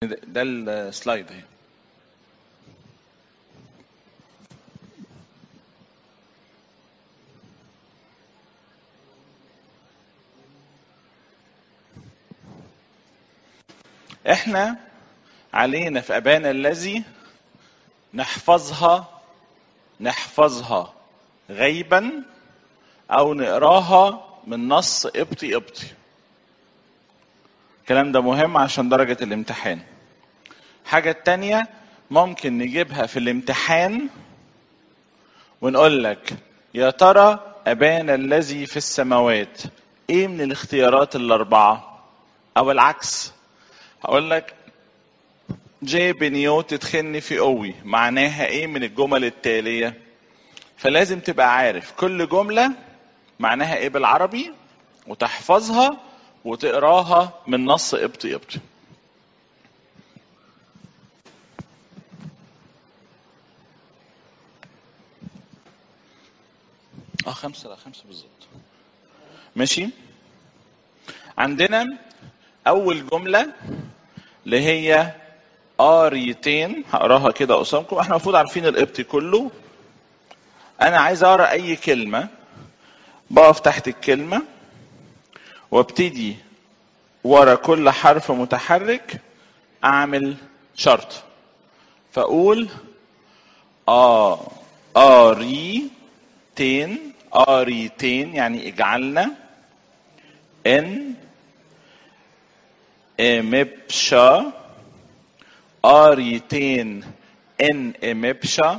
ده ده السلايد اهي احنا علينا في ابانا الذي نحفظها نحفظها غيبا او نقراها من نص قبطي قبطي الكلام ده مهم عشان درجة الامتحان حاجة تانية ممكن نجيبها في الامتحان ونقول لك يا ترى أبانا الذي في السماوات ايه من الاختيارات الأربعة أو العكس هقول لك جي بنيوت تدخلني في قوي معناها ايه من الجمل التالية فلازم تبقى عارف كل جملة معناها ايه بالعربي وتحفظها وتقراها من نص قبطي قبطي اه خمسة لا خمسة بالظبط ماشي عندنا أول جملة اللي هي قاريتين هقراها كده قصادكم احنا المفروض عارفين القبطي كله أنا عايز أقرأ أي كلمة بقف تحت الكلمة وابتدي ورا كل حرف متحرك أعمل شرط فأقول آ آريتين آريتين يعني اجعلنا إن إمبشا آريتين إن إمبشا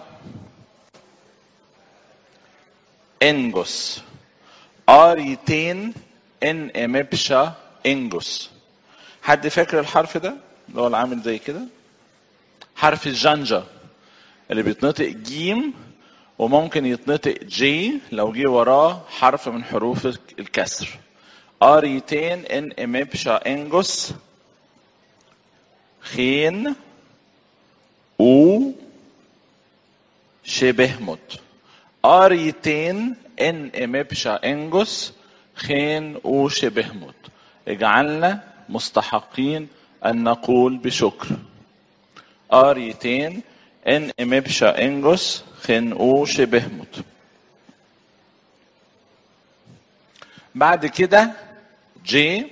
إنجوس آريتين إن إمبشا إنجوس حد فاكر الحرف ده اللي هو العامل زي كده حرف الجنجة اللي بيتنطق جيم وممكن يتنطق جي لو جه وراه حرف من حروف الكسر آريتين إن إمبشا إنجوس خين و شبهمت آريتين إن إمبشا إنجوس خين و شبهمت اجعلنا مستحقين أن نقول بشكر آريتين إن إمبشا إنجوس خين و شبهمت بعد كده جي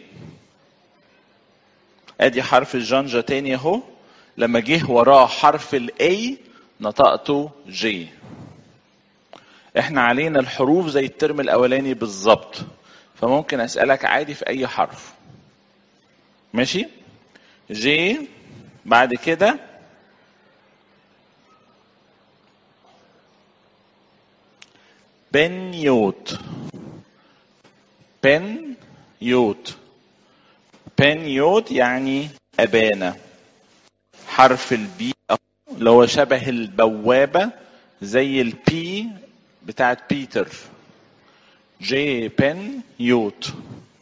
ادي حرف الجنجة تاني اهو لما جه وراه حرف الاي نطقته جي احنا علينا الحروف زي الترم الاولاني بالظبط فممكن اسالك عادي في اي حرف ماشي جي بعد كده بنيوت بن يوت بن يوت يعني أبانا حرف البي اللي هو شبه البوابة زي البي بتاعت بيتر جي بن يوت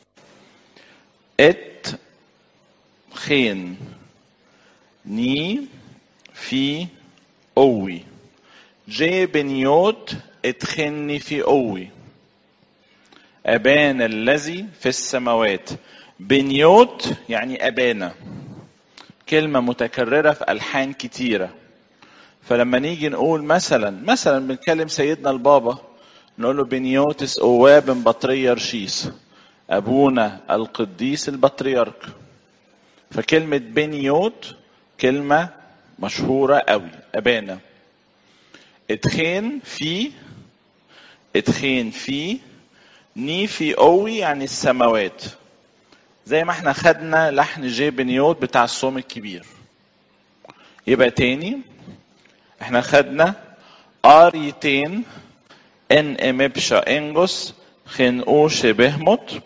ات خين ني في قوي جي بنيوت اتخني في قوي أبانا الذي في السماوات بنيوت يعني أبانا كلمة متكررة في ألحان كتيرة فلما نيجي نقول مثلا مثلا بنكلم سيدنا البابا نقول له بنيوتس أواب بطرية رشيس أبونا القديس البطريرك فكلمة بنيوت كلمة مشهورة قوي أبانا اتخين في اتخين في ني في قوي يعني السماوات زي ما احنا خدنا لحن جي بنيوت بتاع الصوم الكبير يبقى تاني احنا خدنا آريتين ان امبشا انجوس خنقو شبهمت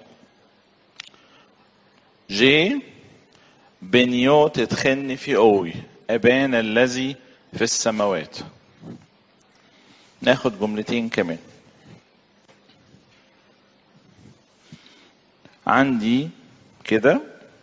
جي بنيوت تخن في قوي ابانا الذي في السماوات ناخد جملتين كمان عندي كده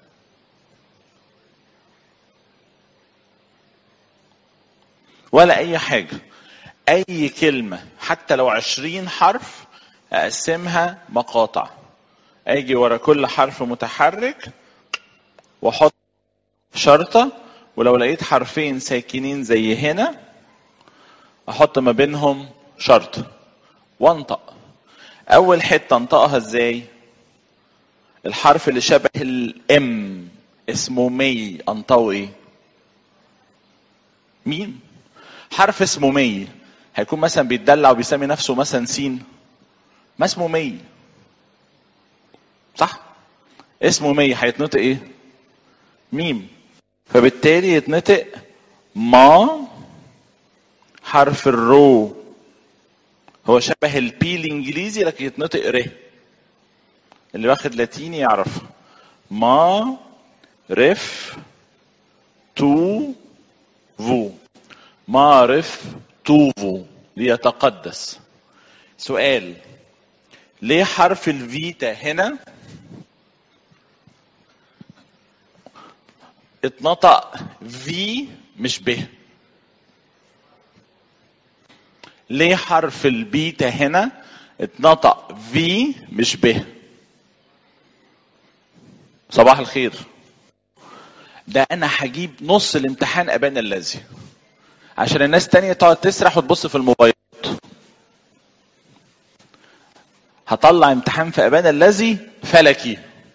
ولا اي حاجة اي كلمة حتى لو عشرين حرف اقسمها مقاطع اجي ورا كل حرف متحرك واحط شرطة ولو لقيت حرفين ساكنين زي هنا احط ما بينهم شرط وانطق اول حته انطقها ازاي الحرف اللي شبه الام اسمه مي انطقه ايه مين حرف اسمه مي هيكون مثلا بيتدلع وبيسمي نفسه مثلا سين ما اسمه مي صح اسمه مي هيتنطق ايه ميم فبالتالي يتنطق ما حرف الرو هو شبه البي الانجليزي لكن يتنطق ر اللي واخد لاتيني يعرف ما رف تو فو معرف توفو ليتقدس سؤال ليه حرف الفيتا هنا اتنطق في مش ب ليه حرف البيتا هنا اتنطق في مش ب صباح الخير ده انا هجيب نص الامتحان ابانا الذي عشان الناس تانية تقعد تسرح وتبص في الموبايل هطلع امتحان في ابانا الذي فلكي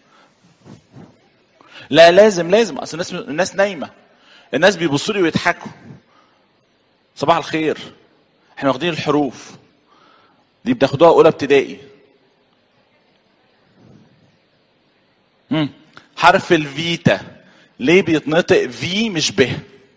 لا لازم لازم اصل الناس الناس نايمه الناس بيبصوا لي ويضحكوا صباح الخير احنا واخدين الحروف دي بتاخدوها اولى ابتدائي مم. حرف الفيتا ليه بيتنطق في مش ب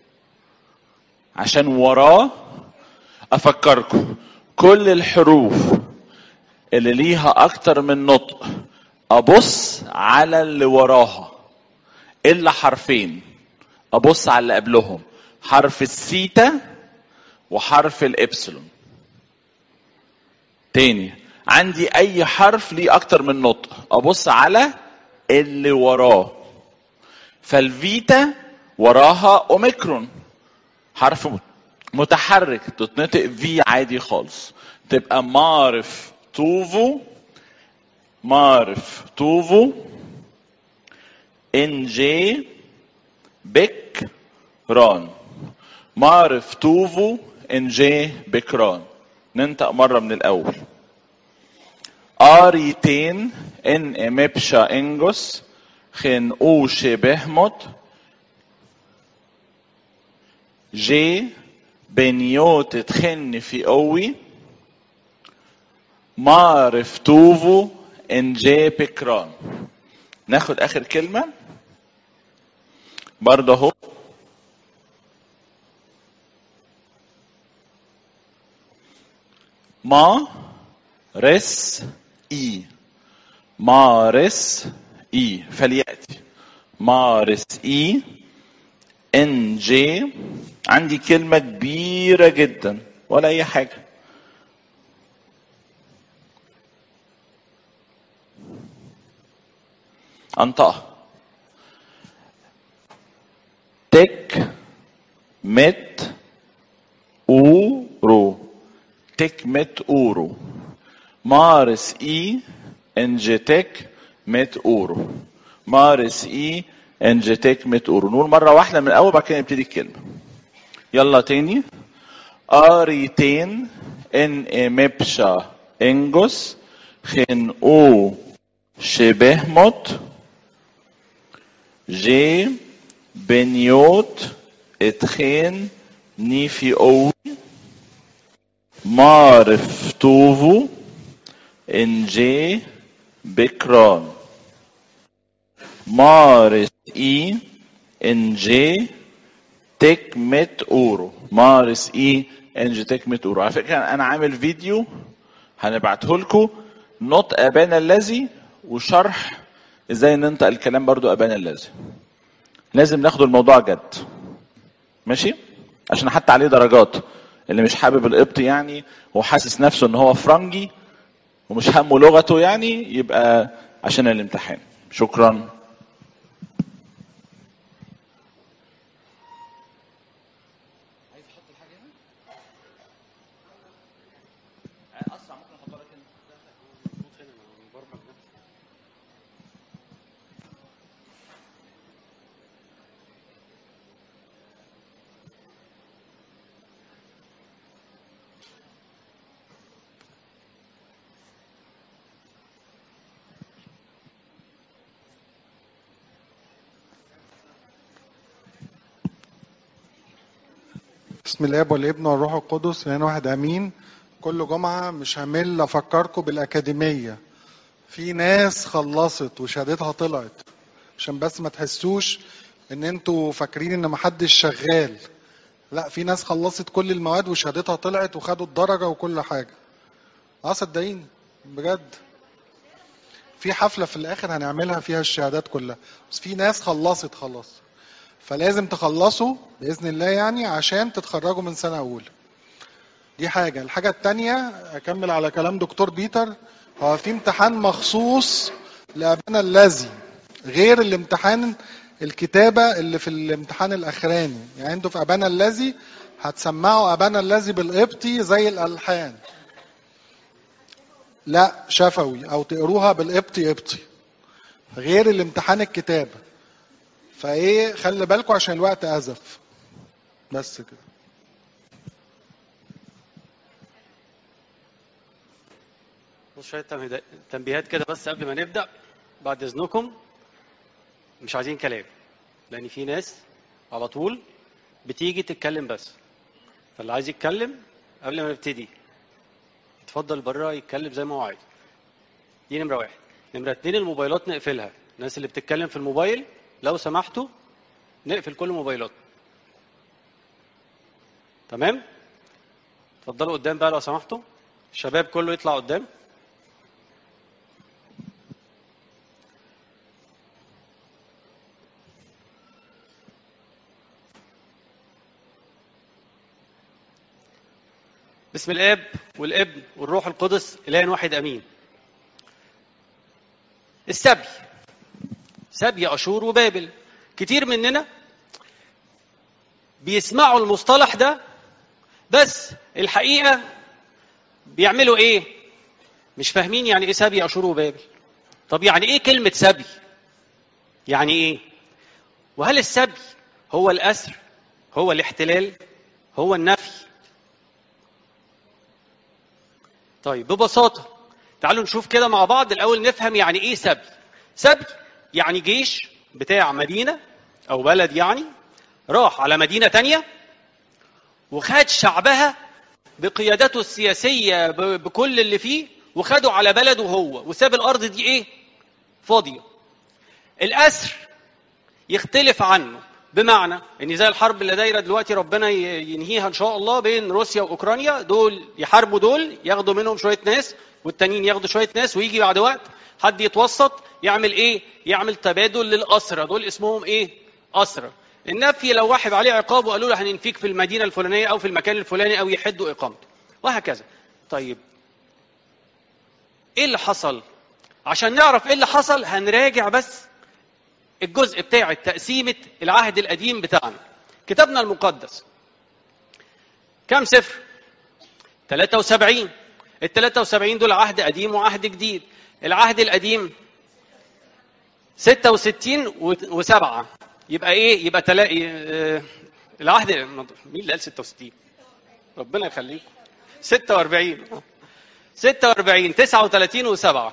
عشان وراه افكركم كل الحروف اللي ليها اكتر من نطق ابص على اللي وراها الا حرفين ابص على اللي قبلهم حرف الثيتا وحرف الابسلون تاني عندي اي حرف ليه اكتر من نطق ابص على اللي وراه فالفيتا وراها اوميكرون حرف متحرك تتنطق في عادي خالص تبقى معرف توفو معرف توفو ان جي بك ران معرف توفو ان جي بكران ننطق مرة من الأول آريتين إن إمبشا إنجوس خن أوشي بهمت جي بنيوت تخن في قوي معرف توفو ان جي بكران ناخد اخر كلمة برضه اهو ما رس اي مارس اي فليأتي مارس اي ان جي عندي كلمة كبيرة جدا ولا أي حاجة أنطقها تك مت أورو تك مت أورو مارس إي انجتك مت أورو مارس إي انجتك مت أورو نقول مرة واحدة من الأول بعد كده نبتدي الكلمة يلا تاني آريتين إن إمبشا إنجوس خن أو شبهمت جي بنيوت اتخين نيفي أوي معرف توفو إن جي بكران مارس إي إن جي تكمت اورو مارس اي انج تكمت اورو على فكره انا عامل فيديو هنبعته لكم نطق ابانا الذي وشرح ازاي ننطق الكلام برضو ابانا الذي لازم ناخد الموضوع جد ماشي عشان حتى عليه درجات اللي مش حابب القبط يعني وحاسس نفسه ان هو فرنجي ومش همه لغته يعني يبقى عشان الامتحان شكرا بسم الاب والابن والروح القدس لان واحد امين كل جمعه مش همل افكركم بالاكاديميه في ناس خلصت وشهادتها طلعت عشان بس ما تحسوش ان انتوا فاكرين ان محدش شغال لا في ناس خلصت كل المواد وشهادتها طلعت وخدوا الدرجه وكل حاجه اه صدقيني بجد في حفله في الاخر هنعملها فيها الشهادات كلها بس في ناس خلصت خلاص فلازم تخلصوا باذن الله يعني عشان تتخرجوا من سنه اولى دي حاجه الحاجه التانية اكمل على كلام دكتور بيتر هو في امتحان مخصوص لابانا الذي غير الامتحان الكتابه اللي في الامتحان الاخراني يعني انتوا في ابانا الذي هتسمعوا ابانا الذي بالقبطي زي الالحان لا شفوي او تقروها بالقبطي قبطي غير الامتحان الكتابه فايه خلي بالكم عشان الوقت ازف بس كده بص شويه تمهيدا- تنبيهات كده بس قبل ما نبدا بعد اذنكم مش عايزين كلام لان في ناس على طول بتيجي تتكلم بس فاللي عايز يتكلم قبل ما نبتدي يتفضل بره يتكلم زي ما هو عايز دي نمره واحد نمره اتنين الموبايلات نقفلها الناس اللي بتتكلم في الموبايل لو سمحتوا نقفل كل الموبايلات تمام اتفضلوا قدام بقى لو سمحتوا الشباب كله يطلع قدام بسم الاب والابن والروح القدس اله واحد امين السبي سبي اشور وبابل كتير مننا بيسمعوا المصطلح ده بس الحقيقه بيعملوا ايه مش فاهمين يعني ايه سبي اشور وبابل طب يعني ايه كلمه سبي يعني ايه وهل السبي هو الاسر هو الاحتلال هو النفي طيب ببساطه تعالوا نشوف كده مع بعض الاول نفهم يعني ايه سبي سبي يعني جيش بتاع مدينه او بلد يعني راح على مدينه تانية وخد شعبها بقيادته السياسيه ب- بكل اللي فيه وخدوا على بلده هو وساب الارض دي ايه فاضيه الاسر يختلف عنه بمعنى ان زي الحرب اللي دايره دلوقتي ربنا ي- ينهيها ان شاء الله بين روسيا واوكرانيا دول يحاربوا دول ياخدوا منهم شويه ناس والتانيين ياخدوا شويه ناس ويجي بعد وقت حد يتوسط يعمل ايه؟ يعمل تبادل للاسرى دول اسمهم ايه؟ اسرى النفي لو واحد عليه عقاب وقالوا له هننفيك في المدينه الفلانيه او في المكان الفلاني او يحدوا اقامته وهكذا طيب ايه اللي حصل؟ عشان نعرف ايه اللي حصل هنراجع بس الجزء بتاع تقسيمة العهد القديم بتاعنا كتابنا المقدس كم سفر 73 ال 73 دول عهد قديم وعهد جديد العهد القديم 66 و7 يبقى ايه يبقى تلاقي آه، العهد مين اللي قال 66 ربنا يخليكم 46 46 39 و7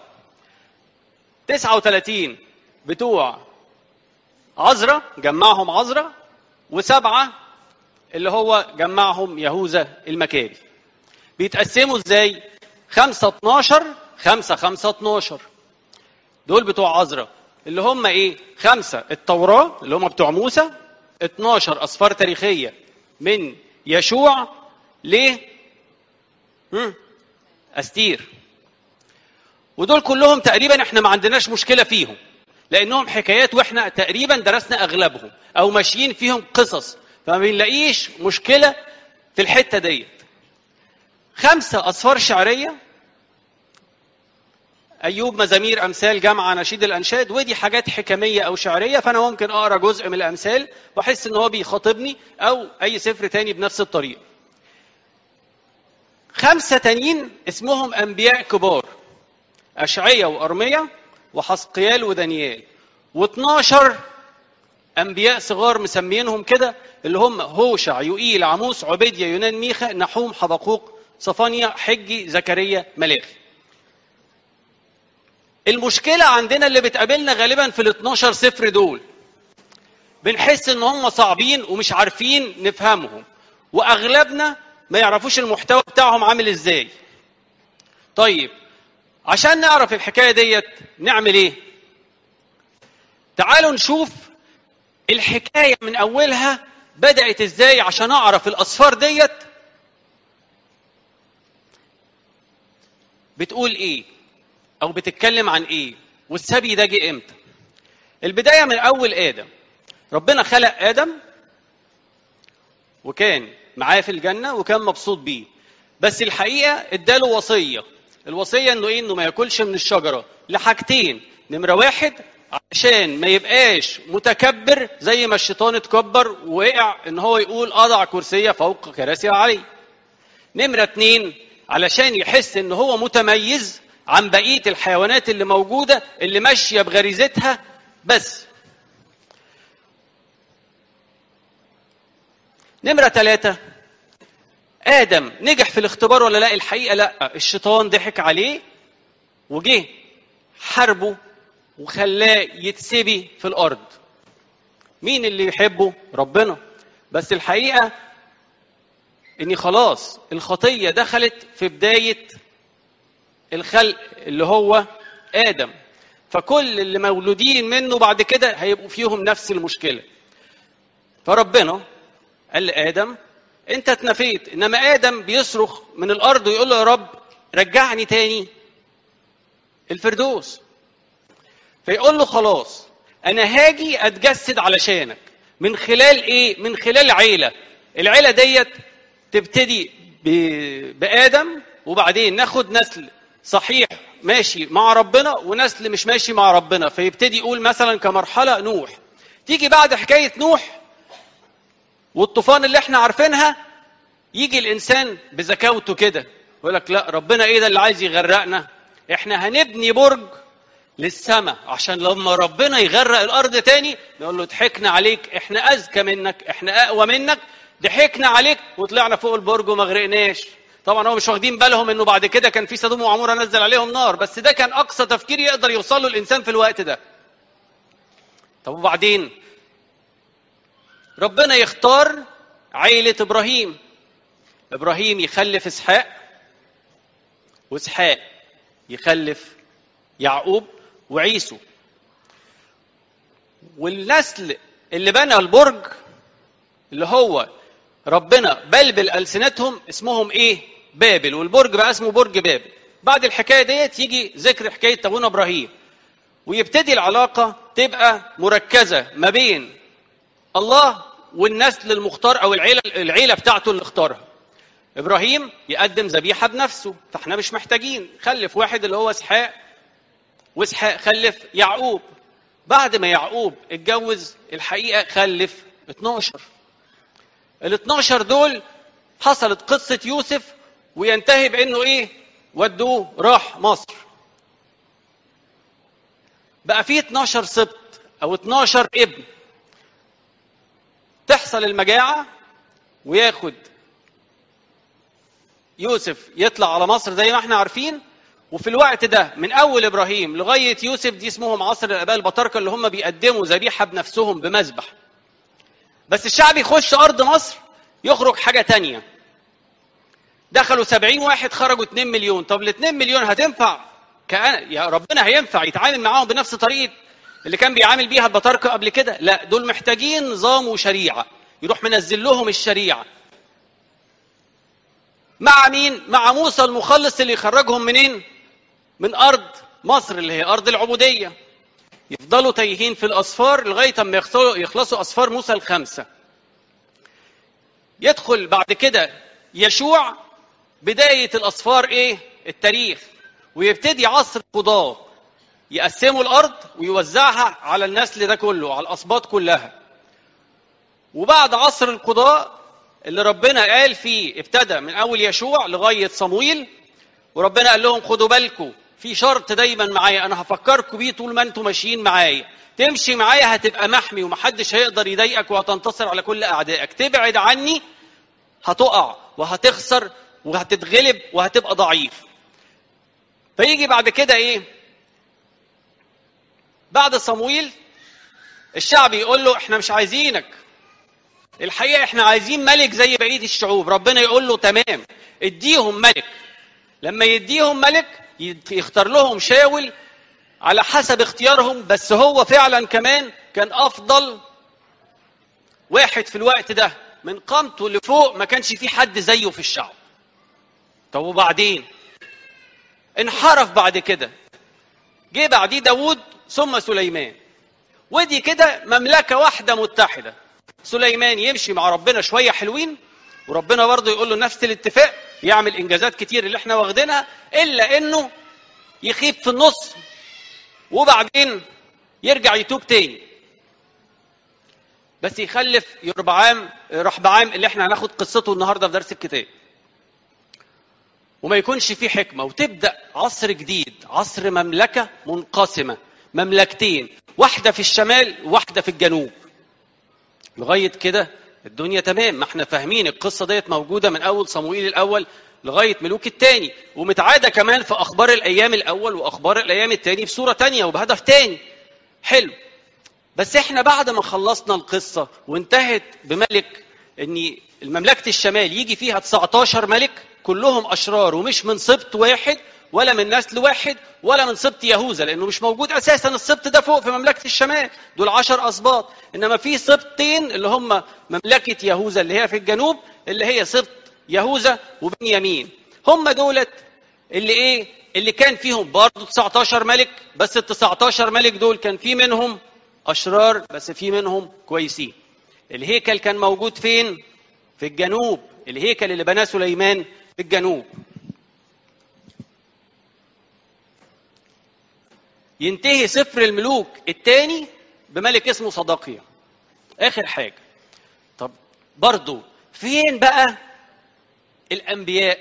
39 بتوع عزرة جمعهم عزرة وسبعة اللي هو جمعهم يهوذا المكابي بيتقسموا ازاي خمسة 12 خمسة خمسة 12 دول بتوع عزرة اللي هم ايه خمسة التوراة اللي هم بتوع موسى 12 أسفار تاريخية من يشوع ل هم، أستير ودول كلهم تقريبا احنا ما عندناش مشكلة فيهم لانهم حكايات واحنا تقريبا درسنا اغلبهم او ماشيين فيهم قصص فما بنلاقيش مشكله في الحته ديت خمسه اصفار شعريه ايوب مزامير امثال جامعه نشيد الانشاد ودي حاجات حكميه او شعريه فانا ممكن اقرا جزء من الامثال واحس ان هو بيخاطبني او اي سفر تاني بنفس الطريقه خمسه تانيين اسمهم انبياء كبار اشعيا وارميا وحسقيال ودانيال و12 انبياء صغار مسمينهم كده اللي هم هوشع يوئيل عموس عبيديا يونان ميخا نحوم حبقوق صفانيا حجي زكريا ملاخي المشكلة عندنا اللي بتقابلنا غالبا في ال 12 سفر دول بنحس ان هم صعبين ومش عارفين نفهمهم واغلبنا ما يعرفوش المحتوى بتاعهم عامل ازاي طيب عشان نعرف الحكايه ديت نعمل ايه تعالوا نشوف الحكايه من اولها بدات ازاي عشان اعرف الاصفار ديت بتقول ايه او بتتكلم عن ايه والسبي ده جه امتى البدايه من اول ادم ربنا خلق ادم وكان معاه في الجنه وكان مبسوط بيه بس الحقيقه اداله وصيه الوصيه انه ايه انه ما ياكلش من الشجره لحاجتين نمره واحد عشان ما يبقاش متكبر زي ما الشيطان اتكبر ووقع ان هو يقول اضع كرسي فوق كراسي علي نمره اتنين علشان يحس ان هو متميز عن بقيه الحيوانات اللي موجوده اللي ماشيه بغريزتها بس نمرة ثلاثة آدم نجح في الاختبار ولا لا الحقيقة لا الشيطان ضحك عليه وجه حاربه وخلاه يتسبي في الأرض مين اللي يحبه ربنا بس الحقيقة إني خلاص الخطية دخلت في بداية الخلق اللي هو آدم فكل اللي مولودين منه بعد كده هيبقوا فيهم نفس المشكلة فربنا قال لآدم أنت اتنفيت إنما آدم بيصرخ من الأرض ويقول له يا رب رجعني تاني الفردوس فيقول له خلاص أنا هاجي أتجسد علشانك من خلال إيه؟ من خلال عيلة العيلة ديت تبتدي ب- بآدم وبعدين ناخد نسل صحيح ماشي مع ربنا ونسل مش ماشي مع ربنا فيبتدي يقول مثلا كمرحلة نوح تيجي بعد حكاية نوح والطوفان اللي احنا عارفينها يجي الانسان بذكاوته كده يقول لك لا ربنا ايه ده اللي عايز يغرقنا احنا هنبني برج للسماء عشان لما ربنا يغرق الارض تاني نقول له ضحكنا عليك احنا اذكى منك احنا اقوى منك ضحكنا عليك وطلعنا فوق البرج وما غرقناش طبعا هو مش واخدين بالهم انه بعد كده كان في سدوم وعموره نزل عليهم نار بس ده كان اقصى تفكير يقدر يوصل له الانسان في الوقت ده طب وبعدين ربنا يختار عيلة إبراهيم إبراهيم يخلف إسحاق وإسحاق يخلف يعقوب وعيسو والنسل اللي بنى البرج اللي هو ربنا بلبل ألسنتهم اسمهم إيه؟ بابل والبرج بقى اسمه برج بابل بعد الحكاية ديت يجي ذكر حكاية أبونا إبراهيم ويبتدي العلاقة تبقى مركزة ما بين الله والنسل المختار او العيله العيله بتاعته اللي اختارها ابراهيم يقدم ذبيحه بنفسه فاحنا مش محتاجين خلف واحد اللي هو اسحاق واسحاق خلف يعقوب بعد ما يعقوب اتجوز الحقيقه خلف 12 ال 12 دول حصلت قصه يوسف وينتهي بانه ايه ودوه راح مصر بقى فيه 12 سبط او 12 ابن تحصل المجاعة وياخد يوسف يطلع على مصر زي ما احنا عارفين وفي الوقت ده من اول ابراهيم لغايه يوسف دي اسمهم عصر الاباء البطاركه اللي هم بيقدموا ذبيحه بنفسهم بمذبح بس الشعب يخش ارض مصر يخرج حاجه تانية دخلوا سبعين واحد خرجوا 2 مليون طب ال 2 مليون هتنفع كأن يا ربنا هينفع يتعامل معاهم بنفس طريقه اللي كان بيعامل بيها البطاركه قبل كده لا دول محتاجين نظام وشريعه يروح منزل لهم الشريعه مع مين مع موسى المخلص اللي يخرجهم منين من ارض مصر اللي هي ارض العبوديه يفضلوا تايهين في الاسفار لغايه اما يخلصوا- يخلصوا اسفار موسى الخمسه يدخل بعد كده يشوع بدايه الاسفار ايه التاريخ ويبتدي عصر القضاه يقسموا الارض ويوزعها على النسل ده كله على الاسباط كلها وبعد عصر القضاء اللي ربنا قال فيه ابتدى من اول يشوع لغايه صمويل وربنا قال لهم خدوا بالكم في شرط دايما معايا انا هفكركم بيه طول ما انتم ماشيين معايا تمشي معايا هتبقى محمي ومحدش هيقدر يضايقك وهتنتصر على كل اعدائك تبعد عني هتقع وهتخسر وهتتغلب وهتبقى ضعيف فيجي بعد كده ايه بعد صمويل الشعب يقول له احنا مش عايزينك الحقيقه احنا عايزين ملك زي بقيه الشعوب ربنا يقول له تمام اديهم ملك لما يديهم ملك يختار لهم شاول على حسب اختيارهم بس هو فعلا كمان كان افضل واحد في الوقت ده من قامته لفوق ما كانش في حد زيه في الشعب طب وبعدين انحرف بعد كده جه بعديه داوود ثم سليمان ودي كده مملكه واحده متحده سليمان يمشي مع ربنا شويه حلوين وربنا برضه يقول له نفس الاتفاق يعمل انجازات كتير اللي احنا واخدينها الا انه يخيب في النص وبعدين يرجع يتوب تاني بس يخلف يربعام رحبعام اللي احنا هناخد قصته النهارده في درس الكتاب وما يكونش فيه حكمه وتبدا عصر جديد عصر مملكه منقسمه مملكتين واحده في الشمال وواحده في الجنوب لغايه كده الدنيا تمام ما احنا فاهمين القصه ديت موجوده من اول صموئيل الاول لغايه ملوك الثاني ومتعاده كمان في اخبار الايام الاول واخبار الايام الثاني بصوره ثانيه وبهدف ثاني حلو بس احنا بعد ما خلصنا القصه وانتهت بملك ان المملكه الشمال يجي فيها 19 ملك كلهم اشرار ومش من سبط واحد ولا من نسل واحد ولا من سبط يهوذا لانه مش موجود اساسا السبط ده فوق في مملكه الشمال دول عشر اسباط انما في سبطين اللي هم مملكه يهوذا اللي هي في الجنوب اللي هي سبط يهوذا وبنيامين هم دولت اللي ايه اللي كان فيهم برضه 19 ملك بس ال 19 ملك دول كان في منهم اشرار بس في منهم كويسين الهيكل كان موجود فين في الجنوب الهيكل اللي بناه سليمان في الجنوب ينتهي سفر الملوك الثاني بملك اسمه صداقيا اخر حاجه طب برضو فين بقى الانبياء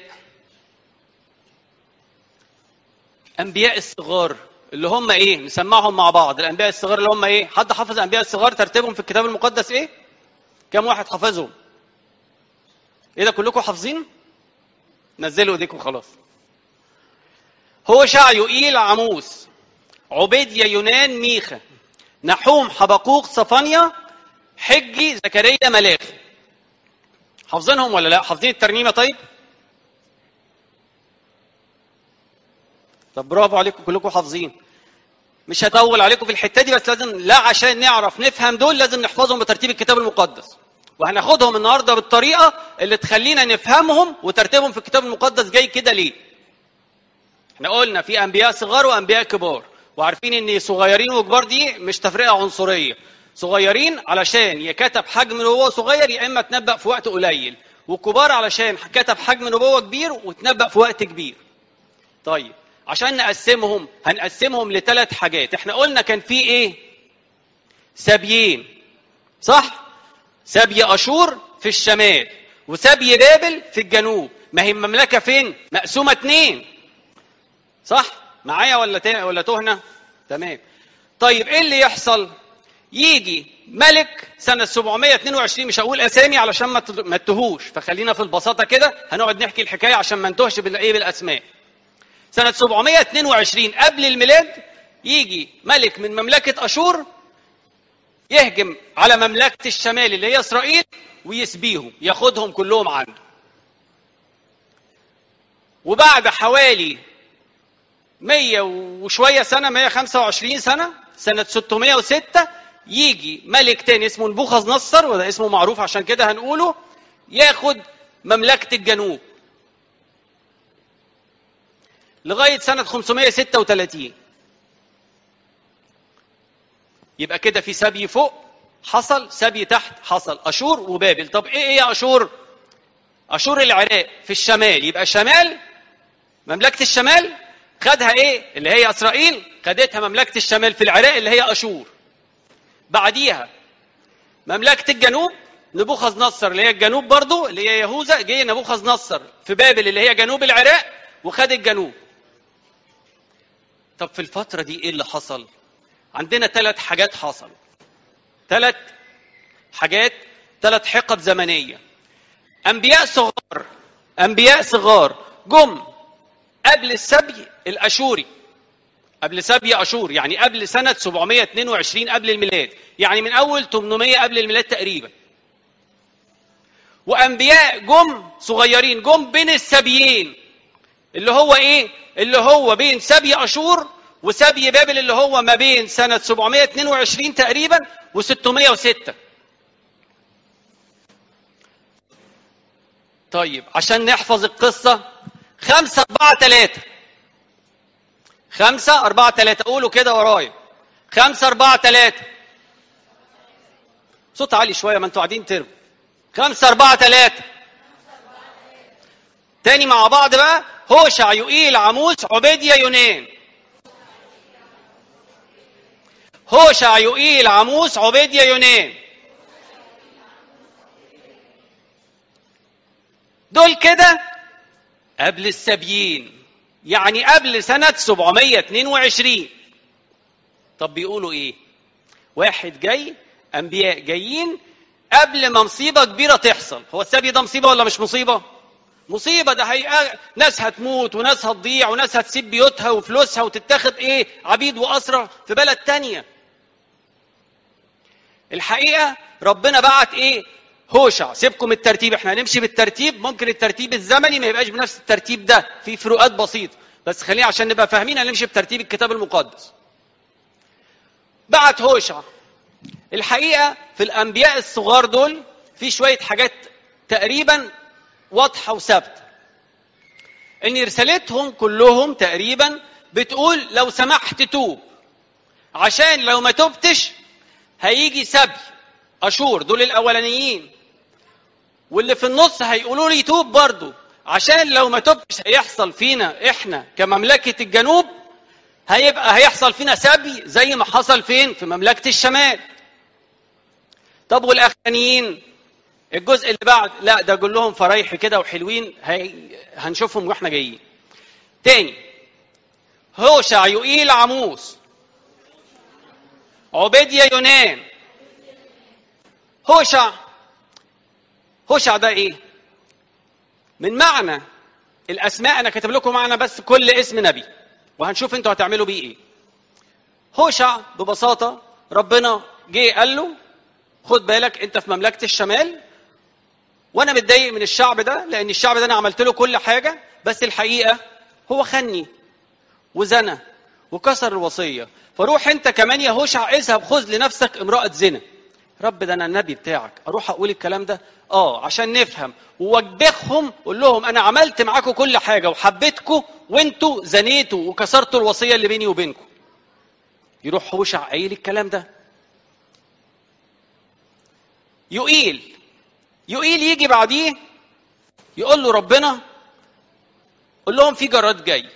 انبياء الصغار اللي هم ايه نسمعهم مع بعض الانبياء الصغار اللي هم ايه حد حافظ الانبياء الصغار ترتيبهم في الكتاب المقدس ايه كم واحد حافظهم ايه ده كلكم حافظين نزلوا ايديكم خلاص هو شعيوئيل عموس عبيديا يونان ميخا نحوم حبقوق صفانيا حجي زكريا ملاخي حافظينهم ولا لا حافظين الترنيمه طيب طب برافو عليكم كلكم حافظين مش هطول عليكم في الحته دي بس لازم لا عشان نعرف نفهم دول لازم نحفظهم بترتيب الكتاب المقدس وهناخدهم النهارده بالطريقه اللي تخلينا نفهمهم وترتيبهم في الكتاب المقدس جاي كده ليه احنا قلنا في انبياء صغار وانبياء كبار وعارفين ان صغيرين وكبار دي مش تفرقه عنصريه صغيرين علشان يا كتب حجم نبوه صغير يا اما تنبأ في وقت قليل وكبار علشان كتب حجم نبوه كبير وتنبأ في وقت كبير طيب عشان نقسمهم هنقسمهم لثلاث حاجات احنا قلنا كان في ايه سبيين صح سبي اشور في الشمال وسبي بابل في الجنوب ما هي المملكه فين مقسومه اتنين صح معايا ولا تا... ولا تهنا تمام طيب ايه اللي يحصل يجي ملك سنة 722 مش هقول أسامي علشان ما ت- ما تتهوش فخلينا في البساطة كده هنقعد نحكي الحكاية عشان ما نتوهش بالإيه بالأسماء سنة 722 قبل الميلاد يجي ملك من مملكة أشور يهجم على مملكة الشمال اللي هي إسرائيل ويسبيهم ياخدهم كلهم عنده وبعد حوالي 100 وشوية سنة 125 سنة سنة 606 يجي ملك تاني اسمه نبوخذ نصر وده اسمه معروف عشان كده هنقوله ياخد مملكة الجنوب لغاية سنة 536 يبقى كده في سبي فوق حصل سبي تحت حصل أشور وبابل طب إيه هي أشور؟ أشور العراق في الشمال يبقى شمال مملكة الشمال خدها إيه؟ اللي هي إسرائيل خدتها مملكة الشمال في العراق اللي هي أشور بعديها مملكة الجنوب نبوخذ نصر اللي هي الجنوب برضو اللي هي يهوذا جه نبوخذ نصر في بابل اللي هي جنوب العراق وخد الجنوب طب في الفترة دي ايه اللي حصل؟ عندنا ثلاث حاجات حصلوا ثلاث حاجات ثلاث حقب زمنية أنبياء صغار أنبياء صغار جم قبل السبي الأشوري قبل سبي أشور يعني قبل سنة 722 قبل الميلاد يعني من أول 800 قبل الميلاد تقريبا وانبياء جم صغيرين جم بين السبيين اللي هو ايه اللي هو بين سبي اشور وسبي بابل اللي هو ما بين سنه 722 تقريبا و606 طيب عشان نحفظ القصه خمسة أربعة ثلاثة خمسة أربعة ثلاثة قولوا كده ورايا خمسة أربعة ثلاثة صوت عالي شوية ما انتوا قاعدين ترموا خمسة أربعة ثلاثة تاني مع بعض بقى هوشع يوئيل عموس عبيديا يونان هوشع يوئيل عموس عبيديا يونان دول كده قبل السبيين يعني قبل سنة 722 طب بيقولوا ايه واحد جاي انبياء جايين قبل ما مصيبة كبيرة تحصل هو السبي ده مصيبة ولا مش مصيبة مصيبة ده هي ناس هتموت وناس هتضيع وناس هتسيب بيوتها وفلوسها وتتاخد ايه عبيد وأسرة في بلد تانية الحقيقة ربنا بعت ايه هوشع سيبكم الترتيب احنا هنمشي بالترتيب ممكن الترتيب الزمني ما يبقاش بنفس الترتيب ده في فروقات بسيطة بس خلينا عشان نبقى فاهمين هنمشي بترتيب الكتاب المقدس بعت هوشع الحقيقة في الأنبياء الصغار دول في شوية حاجات تقريبا واضحة وثابتة إن رسالتهم كلهم تقريبا بتقول لو سمحت توب عشان لو ما تبتش هيجي سبي أشور دول الأولانيين واللي في النص هيقولوا لي توب برضو عشان لو ما تبتش هيحصل فينا احنا كمملكة الجنوب هيبقى هيحصل فينا سبي زي ما حصل فين في مملكة الشمال طب والاخرانيين الجزء اللي بعد لا ده اقول لهم فرايح كده وحلوين هي... هنشوفهم واحنا جايين تاني هوشع يوئيل عموس عبيديا يونان هوشع هوشع ده ايه من معنى الاسماء انا كاتب لكم معنى بس كل اسم نبي وهنشوف انتوا هتعملوا بيه ايه هوشع ببساطه ربنا جه قال له خد بالك انت في مملكه الشمال وانا متضايق من الشعب ده لان الشعب ده انا عملت له كل حاجه بس الحقيقه هو خني وزنى وكسر الوصيه فروح انت كمان يا هوشع اذهب خذ لنفسك امراه زنا رب ده انا النبي بتاعك اروح اقول الكلام ده اه عشان نفهم ووجههم قول لهم انا عملت معاكم كل حاجه وحبيتكم وانتوا زنيتوا وكسرتوا الوصيه اللي بيني وبينكم يروح هوشع قايل الكلام ده يقيل يقيل يجي بعديه يقول له ربنا قول لهم في جراد جاي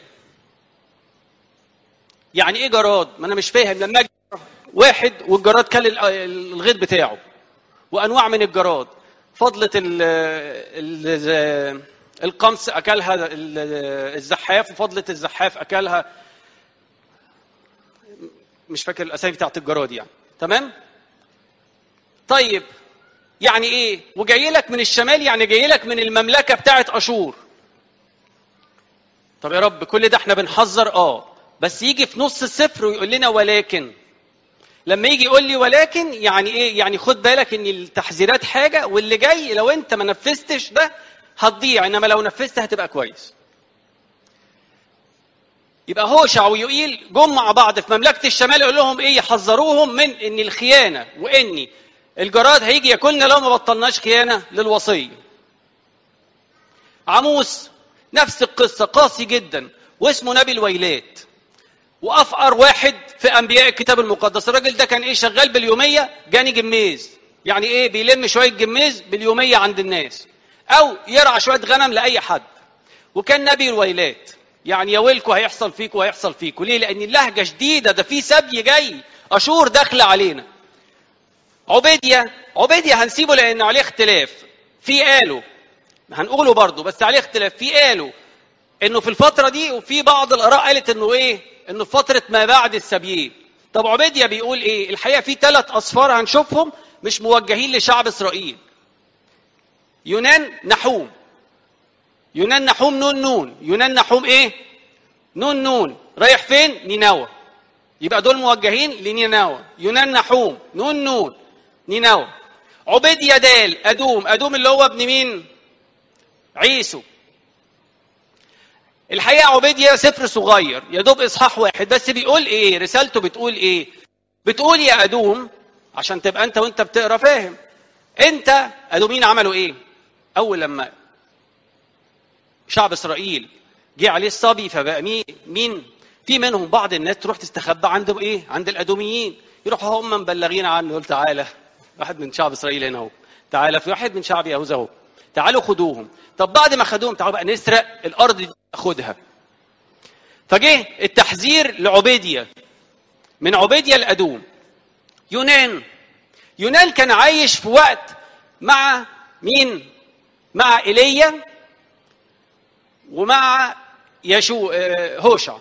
يعني ايه جراد ما انا مش فاهم لما اجي واحد والجراد كل الغيط بتاعه وانواع من الجراد فضلة ال ال القمص اكلها الزحاف وفضلة الزحاف اكلها مش فاكر الاسامي بتاعت الجراد يعني تمام طيب يعني ايه وجاي لك من الشمال يعني جاي لك من المملكه بتاعت اشور طب يا رب كل ده احنا بنحذر اه بس يجي في نص السفر ويقول لنا ولكن لما يجي يقول لي ولكن يعني ايه يعني خد بالك ان التحذيرات حاجه واللي جاي لو انت ما نفذتش ده هتضيع انما لو نفذت هتبقى كويس يبقى هوشع ويوئيل جم مع بعض في مملكه الشمال يقول لهم ايه يحذروهم من ان الخيانه وان الجراد هيجي ياكلنا لو ما بطلناش خيانه للوصيه عموس نفس القصه قاسي جدا واسمه نبي الويلات وافقر واحد في انبياء الكتاب المقدس الراجل ده كان ايه شغال باليوميه جاني جميز يعني ايه بيلم شويه جميز باليوميه عند الناس او يرعى شويه غنم لاي حد وكان نبي الويلات يعني يا ويلكوا هيحصل فيكوا وهيحصل فيكوا ليه لان اللهجه شديده ده في سبي جاي اشور داخله علينا عبيديا عبيديا هنسيبه لان عليه اختلاف في قالوا هنقوله برضه بس عليه اختلاف في قالوا انه في الفتره دي وفي بعض الاراء قالت انه ايه انه في فتره ما بعد السبيين طب عبيديا بيقول ايه الحقيقه في ثلاث اصفار هنشوفهم مش موجهين لشعب اسرائيل يونان نحوم يونان نحوم نون نون يونان نحوم ايه نون نون رايح فين نينوى يبقى دول موجهين لنينوى يونان نحوم نون نون نينوى عبيديا دال ادوم ادوم اللي هو ابن مين عيسو الحقيقه عبيديا سفر صغير يا دوب اصحاح واحد بس بيقول ايه رسالته بتقول ايه بتقول يا ادوم عشان تبقى انت وانت بتقرا فاهم انت ادومين عملوا ايه اول لما شعب اسرائيل جه عليه الصبي فبقى مين مين في منهم بعض الناس تروح تستخبى عند ايه عند الادوميين يروحوا هم مبلغين عنه يقول تعالى واحد من شعب اسرائيل هنا اهو تعالى في واحد من شعب يهوذا اهو تعالوا خدوهم طب بعد ما خدوهم تعالوا بقى نسرق الارض دي ناخدها فجه التحذير لعبيديا من عبيديا لادوم يونان يونان كان عايش في وقت مع مين مع ايليا ومع يشو آه، هوشع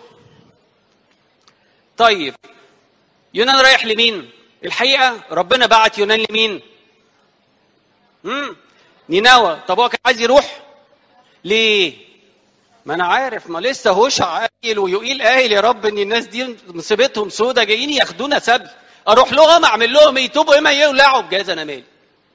طيب يونان رايح لمين الحقيقه ربنا بعت يونان لمين امم نينوى طب هو كان عايز يروح ليه ما انا عارف ما لسه هوشع قايل ويقيل قايل يا رب ان الناس دي مصيبتهم سودة جايين ياخدونا سبي اروح لهم اعمل لهم يتوبوا اما يولعوا بجاز انا مالي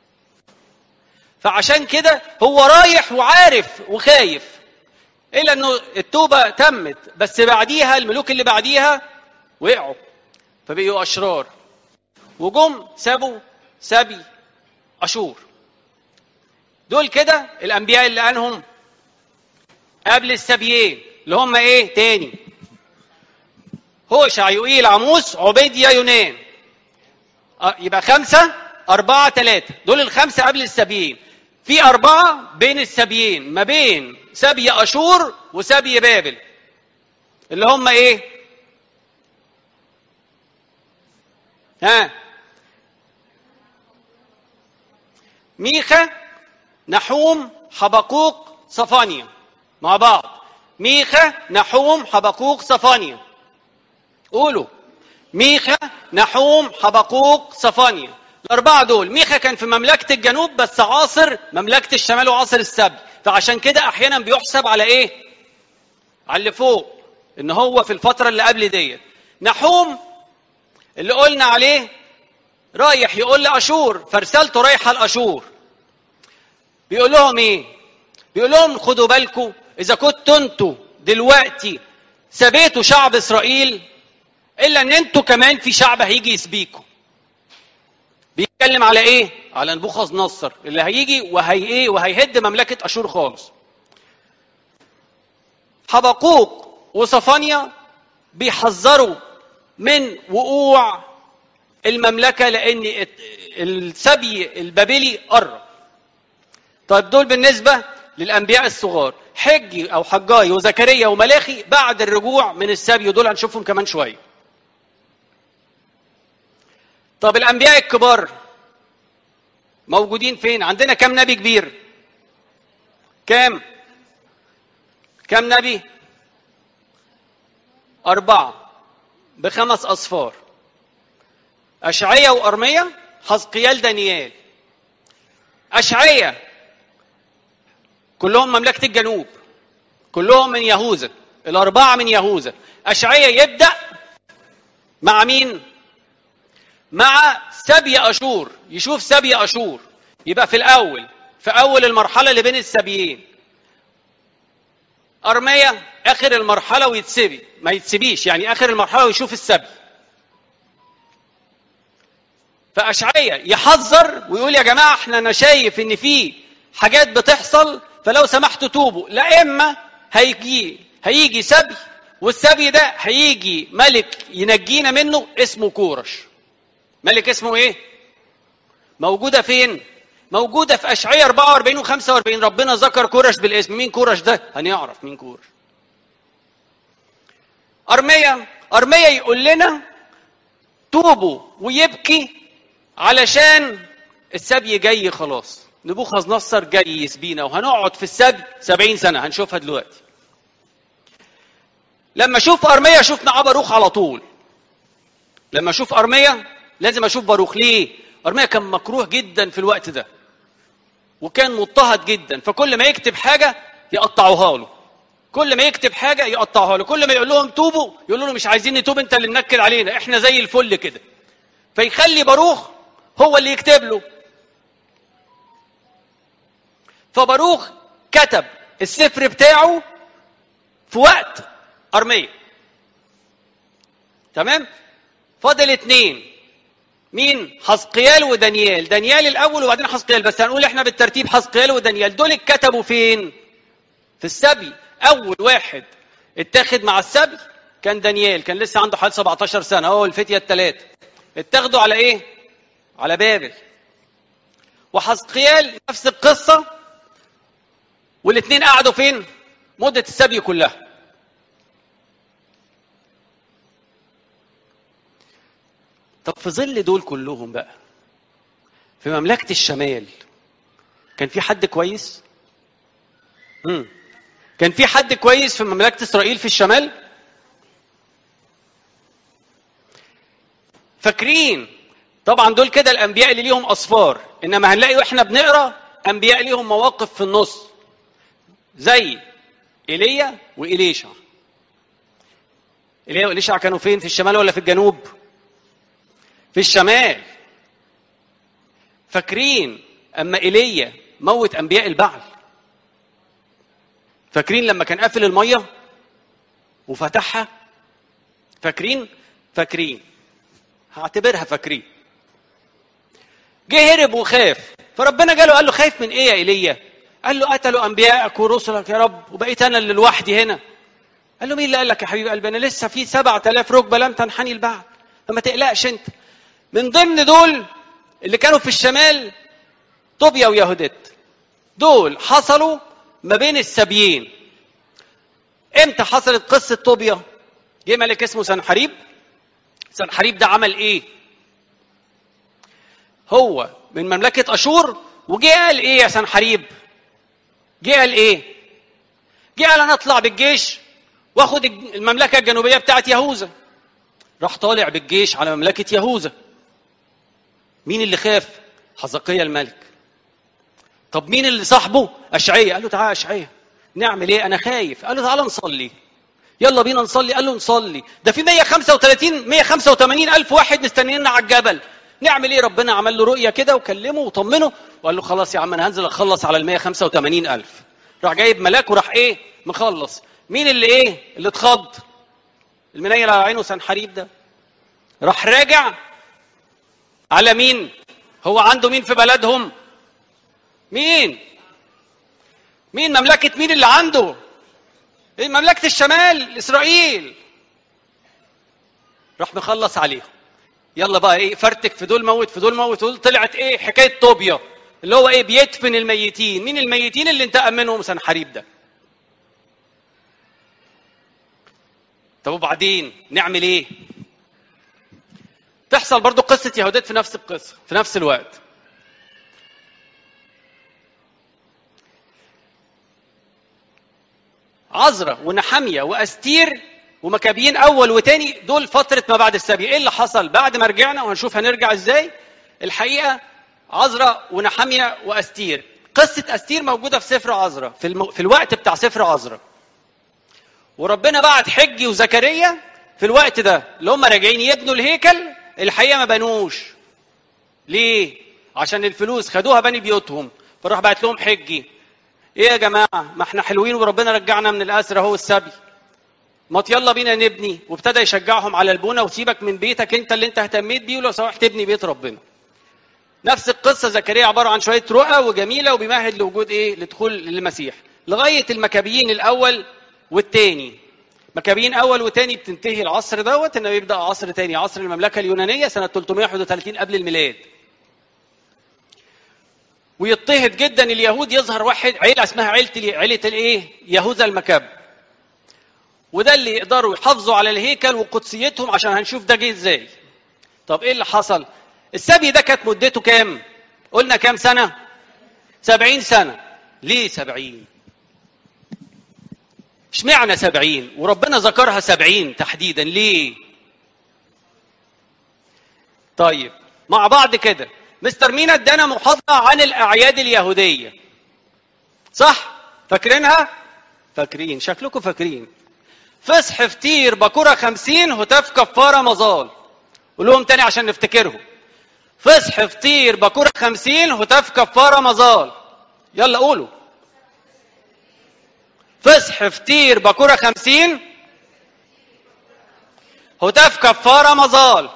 فعشان كده هو رايح وعارف وخايف الا انه التوبه تمت بس بعديها الملوك اللي بعديها وقعوا فبقوا اشرار وجم سابوا سبي اشور دول كده الانبياء اللي قالهم قبل السبيين اللي هم ايه تاني هوشع يوئيل عموس عبيديا يونان آه، يبقى خمسة أربعة ثلاثة دول الخمسة قبل السبيين في أربعة بين السبيين ما بين سبي أشور وسبي بابل اللي هم إيه؟ ها ميخا نحوم حبقوق صفانيا مع بعض ميخا نحوم حبقوق صفانيا قولوا ميخا نحوم حبقوق صفانيا الأربعة دول ميخا كان في مملكة الجنوب بس عاصر مملكة الشمال وعاصر السبت فعشان كده أحيانا بيحسب على إيه؟ على اللي فوق إن هو في الفترة اللي قبل ديت نحوم اللي قلنا عليه رايح يقول لأشور فرسالته رايحة لأشور بيقول لهم إيه؟ بيقول لهم خدوا بالكم إذا كنتوا أنتوا دلوقتي سبيتوا شعب إسرائيل إلا إن أنتوا كمان في شعب هيجي يسبيكم بيتكلم على ايه؟ على نبوخذ نصر اللي هيجي وهي ايه؟ وهيهد مملكه اشور خالص. حبقوق وصفانيا بيحذروا من وقوع المملكه لان السبي البابلي قرب. طيب دول بالنسبه للانبياء الصغار، حجي او حجاي وزكريا وملاخي بعد الرجوع من السبي ودول هنشوفهم كمان شويه. طب الانبياء الكبار موجودين فين عندنا كم نبي كبير كام كم نبي أربعة بخمس أصفار أشعية وأرمية حزقيال دانيال أشعية كلهم مملكة الجنوب كلهم من يهوذا الأربعة من يهوذا أشعية يبدأ مع مين؟ مع سبي أشور يشوف سبي أشور يبقى في الأول في أول المرحلة اللي بين السبيين أرمية آخر المرحلة ويتسبي ما يتسبيش يعني آخر المرحلة ويشوف السبي فأشعية يحذر ويقول يا جماعة احنا أنا شايف إن في حاجات بتحصل فلو سمحتوا توبوا لا إما هيجي هيجي سبي والسبي ده هيجي ملك ينجينا منه اسمه كورش ملك اسمه ايه موجوده فين موجوده في اشعياء 44 و45 ربنا ذكر كورش بالاسم مين كورش ده هنعرف مين كورش ارميا ارميا يقول لنا توبوا ويبكي علشان السبي جاي خلاص نبوخذ نصر جاي يسبينا وهنقعد في السبي 70 سنه هنشوفها دلوقتي لما اشوف ارميا اشوف معاه باروخ على طول لما اشوف ارميا لازم اشوف باروخ ليه ارميا كان مكروه جدا في الوقت ده وكان مضطهد جدا فكل ما يكتب حاجه يقطعوها له كل ما يكتب حاجه يقطعوها له كل ما يقول لهم توبوا يقولوا له مش عايزين نتوب انت اللي منكد علينا احنا زي الفل كده فيخلي باروخ هو اللي يكتب له فباروخ كتب السفر بتاعه في وقت ارميه تمام فاضل اتنين مين حسقيال ودانيال دانيال الاول وبعدين حسقيال بس هنقول احنا بالترتيب حسقيال ودانيال دول اتكتبوا فين في السبي اول واحد اتاخد مع السبي كان دانيال كان لسه عنده حوالي 17 سنه هو الفتيه الثلاثه اتاخدوا على ايه على بابل وحسقيال نفس القصه والاثنين قعدوا فين مده السبي كلها طب في ظل دول كلهم بقى في مملكة الشمال كان في حد كويس؟ مم. كان في حد كويس في مملكة إسرائيل في الشمال؟ فاكرين طبعا دول كده الأنبياء اللي ليهم أصفار إنما هنلاقي وإحنا بنقرأ أنبياء ليهم مواقف في النص زي إيليا وإليشع إيليا وإليشع كانوا فين في الشمال ولا في الجنوب؟ في الشمال فاكرين اما ايليا موت انبياء البعل فاكرين لما كان قافل الميه وفتحها فاكرين فاكرين هعتبرها فاكرين جه هرب وخاف فربنا جاله قال له خايف من ايه يا ايليا قال له قتلوا انبيائك ورسلك يا رب وبقيت انا اللي لوحدي هنا قال له مين اللي قال لك يا حبيب قلبي انا لسه في 7000 ركبه لم تنحني البعل فما تقلقش انت من ضمن دول اللي كانوا في الشمال طوبيا ويهودت دول حصلوا ما بين السبيين امتى حصلت قصه طوبيا جه ملك اسمه سنحريب سنحريب ده عمل ايه هو من مملكه اشور وجه قال ايه يا سنحريب جه قال ايه جه قال انا اطلع بالجيش واخد المملكه الجنوبيه بتاعت يهوذا راح طالع بالجيش على مملكه يهوذا مين اللي خاف حزقية الملك طب مين اللي صاحبه اشعية قال له تعالى اشعية نعمل ايه انا خايف قال له تعالى نصلي يلا بينا نصلي قال له نصلي ده في 135 185 الف واحد مستنينا على الجبل نعمل ايه ربنا عمل له رؤيه كده وكلمه وطمنه وقال له خلاص يا عم انا هنزل اخلص على ال 185 الف راح جايب ملاك وراح ايه مخلص مين اللي ايه اللي اتخض المنيل على عينه سنحريب ده راح راجع على مين هو عنده مين في بلدهم مين مين مملكة مين اللي عنده ايه مملكة الشمال اسرائيل راح مخلص عليهم يلا بقى ايه فرتك في دول موت في دول موت في دول طلعت ايه حكاية طوبيا اللي هو ايه بيدفن الميتين مين الميتين اللي انتقم منهم سنحريب ده طب وبعدين نعمل ايه تحصل برضو قصة يهودات في نفس القصة في نفس الوقت عزرة ونحمية وأستير ومكابيين أول وتاني دول فترة ما بعد السبي إيه اللي حصل بعد ما رجعنا وهنشوف هنرجع إزاي الحقيقة عزرة ونحمية وأستير قصة أستير موجودة في سفر عزرة في, المو... في الوقت بتاع سفر عزرة وربنا بعت حجي وزكريا في الوقت ده اللي هم راجعين يبنوا الهيكل الحقيقه ما بنوش ليه عشان الفلوس خدوها بني بيوتهم فراح بعت لهم حجي ايه يا جماعه ما احنا حلوين وربنا رجعنا من الاسر اهو السبي ما يلا بينا نبني وابتدى يشجعهم على البنى وسيبك من بيتك انت اللي انت اهتميت بيه ولو سمحت تبني بيت ربنا نفس القصه زكريا عباره عن شويه رؤى وجميله وبيمهد لوجود ايه لدخول المسيح لغايه المكابيين الاول والثاني مكابين اول وثاني بتنتهي العصر دوت انه يبدا عصر ثاني عصر المملكه اليونانيه سنه 331 قبل الميلاد ويضطهد جدا اليهود يظهر واحد عيله اسمها عيله عيله الايه يهوذا المكاب وده اللي يقدروا يحافظوا على الهيكل وقدسيتهم عشان هنشوف ده جه ازاي طب ايه اللي حصل السبي ده كانت مدته كام قلنا كام سنه سبعين سنه ليه سبعين اشمعنى سبعين وربنا ذكرها سبعين تحديدا ليه طيب مع بعض كده مستر مينا ادانا محاضرة عن الأعياد اليهودية صح فاكرينها فاكرين شكلكم فاكرين فصح فطير بكورة خمسين هتاف كفارة مظال قولهم تاني عشان نفتكرهم فصح فطير بكورة خمسين هتاف كفارة مظال يلا قولوا فصح فطير باكوره خمسين هتاف كفاره مظال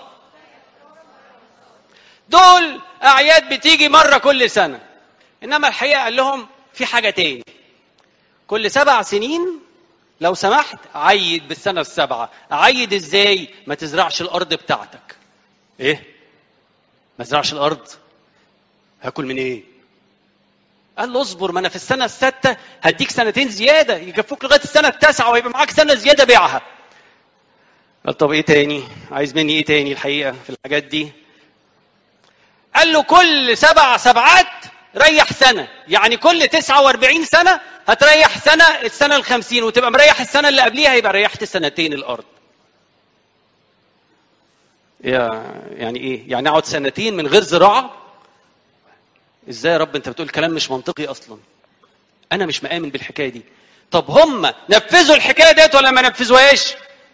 دول اعياد بتيجي مره كل سنه انما الحقيقه قال لهم في حاجه تاني كل سبع سنين لو سمحت عيد بالسنه السابعه عيد ازاي ما تزرعش الارض بتاعتك ايه ما تزرعش الارض هاكل من ايه قال له اصبر ما انا في السنه السادسه هديك سنتين زياده يكفوك لغايه السنه التاسعه ويبقى معاك سنه زياده بيعها قال طب ايه تاني عايز مني ايه تاني الحقيقه في الحاجات دي قال له كل سبع سبعات ريح سنة يعني كل 49 سنة هتريح سنة السنة الخمسين وتبقى مريح السنة اللي قبليها يبقى ريحت سنتين الأرض يا يعني ايه يعني اقعد سنتين من غير زراعة ازاي يا رب انت بتقول كلام مش منطقي اصلا انا مش مآمن بالحكاية دي طب هم نفذوا الحكاية ديت ولا ما نفذوهاش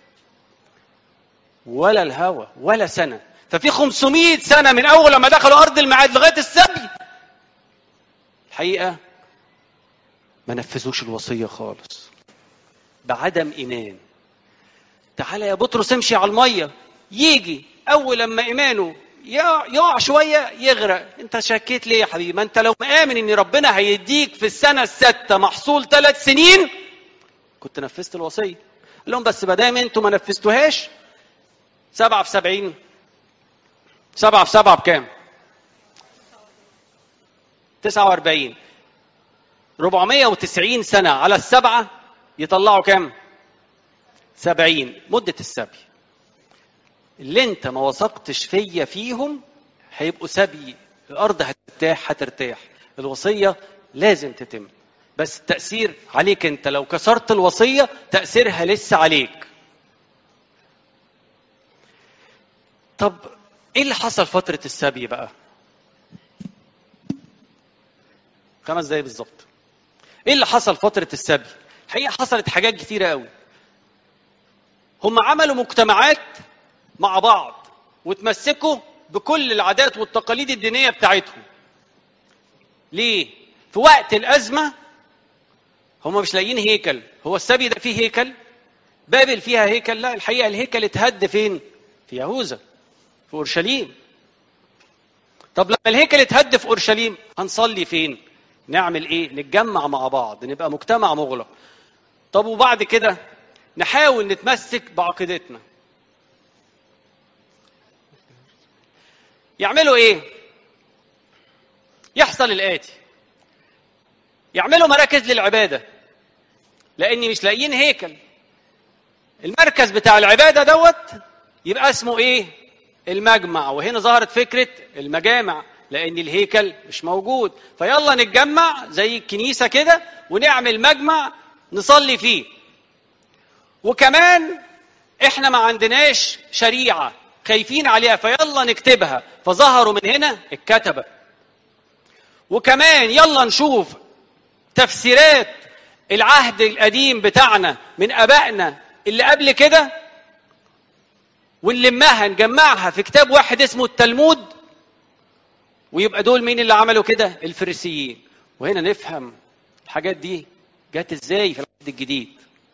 ولا الهوى ولا سنة ففي 500 سنة من أول لما دخلوا أرض الميعاد لغاية السبي الحقيقة ما نفذوش الوصية خالص بعدم إيمان تعالى يا بطرس امشي على المية يجي أول لما إيمانه يقع يقع شوية يغرق أنت شكيت ليه يا حبيبي ما أنت لو مآمن إن ربنا هيديك في السنة الستة محصول ثلاث سنين كنت نفذت الوصية قال لهم بس ما دام أنتوا ما نفذتوهاش سبعة في سبعين سبعة في سبعة بكام؟ تسعة وأربعين ربعمية وتسعين سنة على السبعة يطلعوا كام؟ سبعين مدة السبي اللي انت ما وثقتش فيا فيهم هيبقوا سبي الأرض هترتاح هترتاح الوصية لازم تتم بس التأثير عليك انت لو كسرت الوصية تأثيرها لسه عليك طب ايه اللي حصل فترة السبي بقى؟ خمس دقايق بالظبط. ايه اللي حصل فترة السبي؟ الحقيقة حصلت حاجات كتيرة قوي. هم عملوا مجتمعات مع بعض وتمسكوا بكل العادات والتقاليد الدينية بتاعتهم. ليه؟ في وقت الأزمة هم مش لاقيين هيكل، هو السبي ده فيه هيكل؟ بابل فيها هيكل؟ لا الحقيقة الهيكل اتهد فين؟ في يهوذا. في اورشليم طب لما الهيكل اتهد في اورشليم هنصلي فين نعمل ايه نتجمع مع بعض نبقى مجتمع مغلق طب وبعد كده نحاول نتمسك بعقيدتنا يعملوا ايه يحصل الاتي يعملوا مراكز للعباده لاني مش لاقيين هيكل المركز بتاع العباده دوت يبقى اسمه ايه المجمع وهنا ظهرت فكرة المجامع لأن الهيكل مش موجود فيلا نتجمع زي الكنيسة كده ونعمل مجمع نصلي فيه وكمان احنا ما عندناش شريعة خايفين عليها فيلا نكتبها فظهروا من هنا الكتبة وكمان يلا نشوف تفسيرات العهد القديم بتاعنا من ابائنا اللي قبل كده ونلمها نجمعها في كتاب واحد اسمه التلمود ويبقى دول مين اللي عملوا كده الفريسيين وهنا نفهم الحاجات دي جت ازاي في العهد الجديد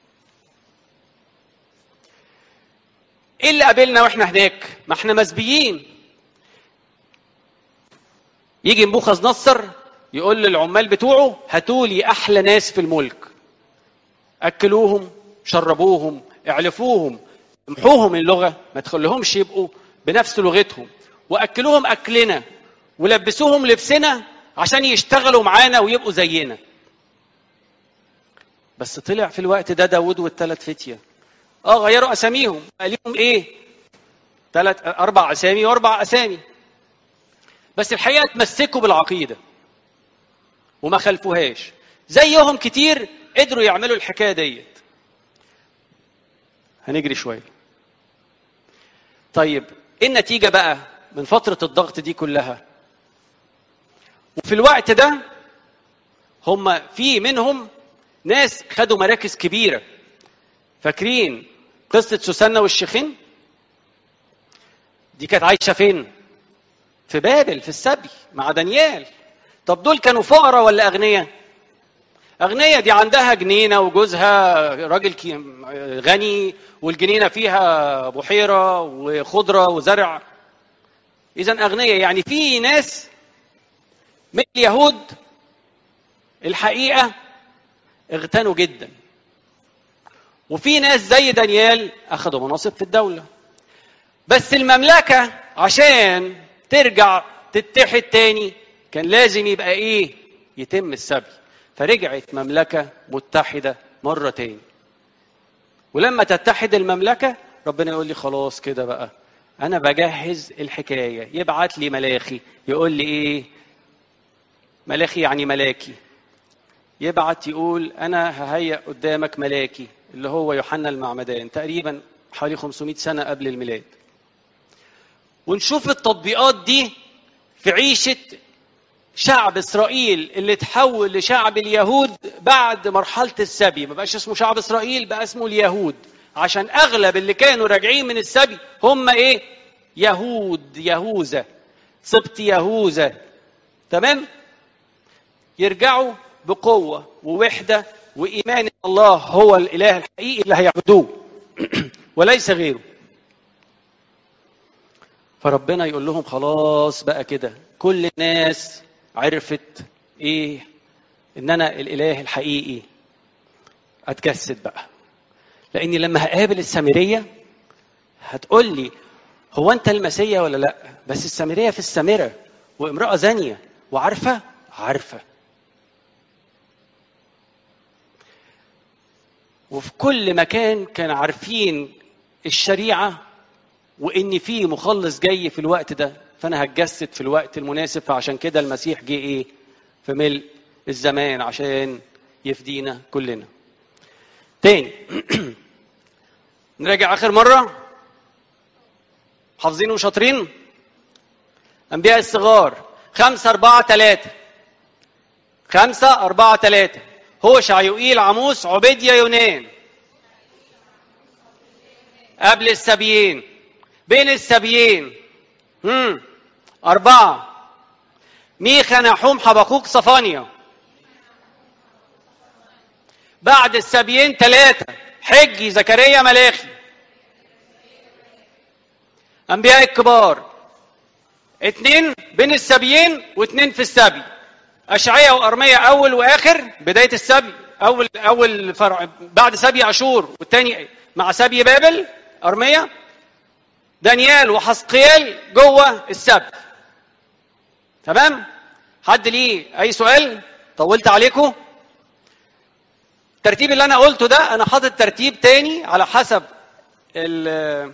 ايه اللي قابلنا واحنا هناك ما احنا مسبيين يجي نبوخذ نصر يقول للعمال بتوعه هاتوا لي احلى ناس في الملك اكلوهم شربوهم اعلفوهم امحوهم اللغه ما تخليهمش يبقوا بنفس لغتهم واكلوهم اكلنا ولبسوهم لبسنا عشان يشتغلوا معانا ويبقوا زينا بس طلع في الوقت ده داود والثلاث فتيه اه غيروا اساميهم قال لهم ايه ثلاث اربع اسامي واربع اسامي بس الحقيقه تمسكوا بالعقيده وما خلفوهاش زيهم كتير قدروا يعملوا الحكايه ديت هنجري شويه طيب ايه النتيجه بقى من فتره الضغط دي كلها وفي الوقت ده هم في منهم ناس خدوا مراكز كبيره فاكرين قصه سوسنة والشيخين دي كانت عايشه فين في بابل في السبي مع دانيال طب دول كانوا فقراء ولا اغنياء أغنية دي عندها جنينة وجوزها راجل كي- غني والجنينة فيها بحيرة وخضرة وزرع إذا أغنية يعني في ناس من اليهود الحقيقة اغتنوا جدا وفي ناس زي دانيال أخذوا مناصب في الدولة بس المملكة عشان ترجع تتحد تاني كان لازم يبقى ايه يتم السبي فرجعت مملكة متحدة مرة تاني ولما تتحد المملكة ربنا يقول لي خلاص كده بقى أنا بجهز الحكاية يبعت لي ملاخي يقول لي إيه ملاخي يعني ملاكي يبعت يقول أنا ههيئ قدامك ملاكي اللي هو يوحنا المعمدان تقريبا حوالي 500 سنة قبل الميلاد ونشوف التطبيقات دي في عيشة شعب إسرائيل اللي تحول لشعب اليهود بعد مرحلة السبي ما بقاش اسمه شعب إسرائيل بقى اسمه اليهود عشان أغلب اللي كانوا راجعين من السبي هم إيه يهود يهوذا سبط يهوذا تمام يرجعوا بقوة ووحدة وإيمان إن الله هو الإله الحقيقي اللي هيعبدوه وليس غيره فربنا يقول لهم خلاص بقى كده كل الناس عرفت ايه ان انا الاله الحقيقي اتجسد بقى لاني لما هقابل السامريه هتقول لي هو انت المسيا ولا لا بس السامريه في السامره وامراه زانيه وعارفه عارفه وفي كل مكان كانوا عارفين الشريعه وان في مخلص جاي في الوقت ده فانا هتجسد في الوقت المناسب فعشان كده المسيح جه ايه في ملء الزمان عشان يفدينا كلنا تاني نراجع اخر مره حافظين وشاطرين انبياء الصغار خمسة أربعة ثلاثة خمسة أربعة ثلاثة هوشع يوئيل عموس عبيديا يونان قبل السبيين بين السبيين هم أربعة ميخا نحوم حبقوق صفانيا بعد السبيين ثلاثة حجي زكريا ملاخي أنبياء الكبار اتنين بين السبيين واتنين في السبي أشعية وأرمية أول وآخر بداية السبي أول أول فرع بعد سبي عاشور والتاني مع سبي بابل أرمية دانيال وحسقيال جوه السبت تمام حد ليه اي سؤال طولت عليكم الترتيب اللي انا قلته ده انا حاطط ترتيب تاني على حسب ال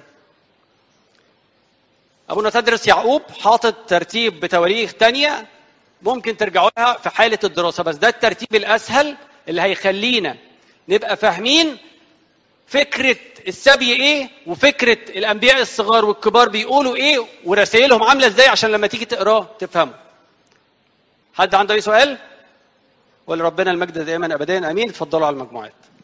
ابونا تدرس يعقوب حاطط ترتيب بتواريخ تانية ممكن ترجعوا لها في حالة الدراسة بس ده الترتيب الأسهل اللي هيخلينا نبقى فاهمين فكرة السبي ايه وفكرة الأنبياء الصغار والكبار بيقولوا ايه ورسائلهم عاملة ازاي عشان لما تيجي تقراه تفهمه حد عنده اي سؤال ولا ربنا المجد دائما ابدا امين اتفضلوا على المجموعات